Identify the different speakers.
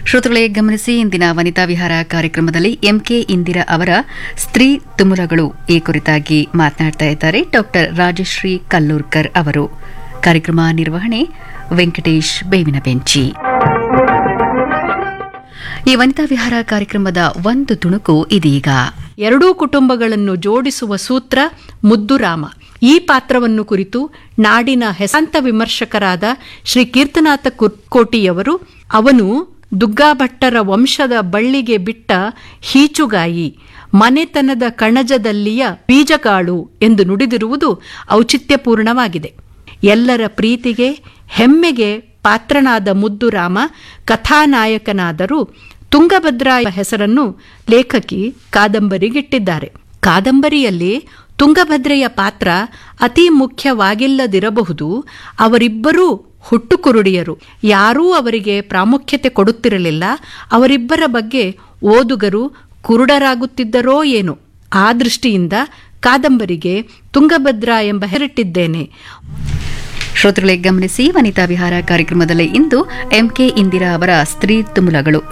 Speaker 1: ಶ್ರೋತೃಗಳೇ ಗಮನಿಸಿ ಇಂದಿನ ವನಿತಾ ವಿಹಾರ ಕಾರ್ಯಕ್ರಮದಲ್ಲಿ ಎಂಕೆ ಇಂದಿರಾ ಅವರ ಸ್ತ್ರೀ ತುಮುಲಗಳು ಈ ಕುರಿತಾಗಿ ಮಾತನಾಡ್ತಾ ಇದ್ದಾರೆ ಡಾಕ್ಟರ್ ರಾಜಶ್ರೀ ಕಲ್ಲೂರ್ಕರ್ ಅವರು ಕಾರ್ಯಕ್ರಮ ನಿರ್ವಹಣೆ ವೆಂಕಟೇಶ್ ಬೇವಿನ ಬೆಂಚಿ ಈ ವನಿತಾ ವಿಹಾರ ಕಾರ್ಯಕ್ರಮದ ಒಂದು ತುಣುಕು ಇದೀಗ
Speaker 2: ಎರಡೂ ಕುಟುಂಬಗಳನ್ನು ಜೋಡಿಸುವ ಸೂತ್ರ ಮುದ್ದುರಾಮ ಈ ಪಾತ್ರವನ್ನು ಕುರಿತು ನಾಡಿನ ಹೆಸಂತ ವಿಮರ್ಶಕರಾದ ಶ್ರೀ ಕೀರ್ತನಾಥ ಕೋಟಿಯವರು ಅವನು ದುಗ್ಗಾಭಟ್ಟರ ವಂಶದ ಬಳ್ಳಿಗೆ ಬಿಟ್ಟ ಹೀಚುಗಾಯಿ ಮನೆತನದ ಕಣಜದಲ್ಲಿಯ ಬೀಜಗಾಳು ಎಂದು ನುಡಿದಿರುವುದು ಔಚಿತ್ಯಪೂರ್ಣವಾಗಿದೆ ಎಲ್ಲರ ಪ್ರೀತಿಗೆ ಹೆಮ್ಮೆಗೆ ಪಾತ್ರನಾದ ಮುದ್ದುರಾಮ ಕಥಾನಾಯಕನಾದರೂ ತುಂಗಭದ್ರಾ ಹೆಸರನ್ನು ಲೇಖಕಿ ಕಾದಂಬರಿಗಿಟ್ಟಿದ್ದಾರೆ ಕಾದಂಬರಿಯಲ್ಲಿ ತುಂಗಭದ್ರೆಯ ಪಾತ್ರ ಅತಿ ಮುಖ್ಯವಾಗಿಲ್ಲದಿರಬಹುದು ಅವರಿಬ್ಬರೂ ಹುಟ್ಟುಕುರುಡಿಯರು ಯಾರೂ ಅವರಿಗೆ ಪ್ರಾಮುಖ್ಯತೆ ಕೊಡುತ್ತಿರಲಿಲ್ಲ ಅವರಿಬ್ಬರ ಬಗ್ಗೆ ಓದುಗರು ಕುರುಡರಾಗುತ್ತಿದ್ದರೋ ಏನೋ ಆ ದೃಷ್ಟಿಯಿಂದ ಕಾದಂಬರಿಗೆ ತುಂಗಭದ್ರಾ ಎಂಬ ಹೆಸರಿಟ್ಟಿದ್ದೇನೆ
Speaker 1: ಶ್ರೋತೃಗಳೇ ಗಮನಿಸಿ ವನಿತಾ ವಿಹಾರ ಕಾರ್ಯಕ್ರಮದಲ್ಲಿ ಇಂದು ಎಂಕೆ ಇಂದಿರಾ ಅವರ ಸ್ತ್ರೀ ತುಮುಲಗಳು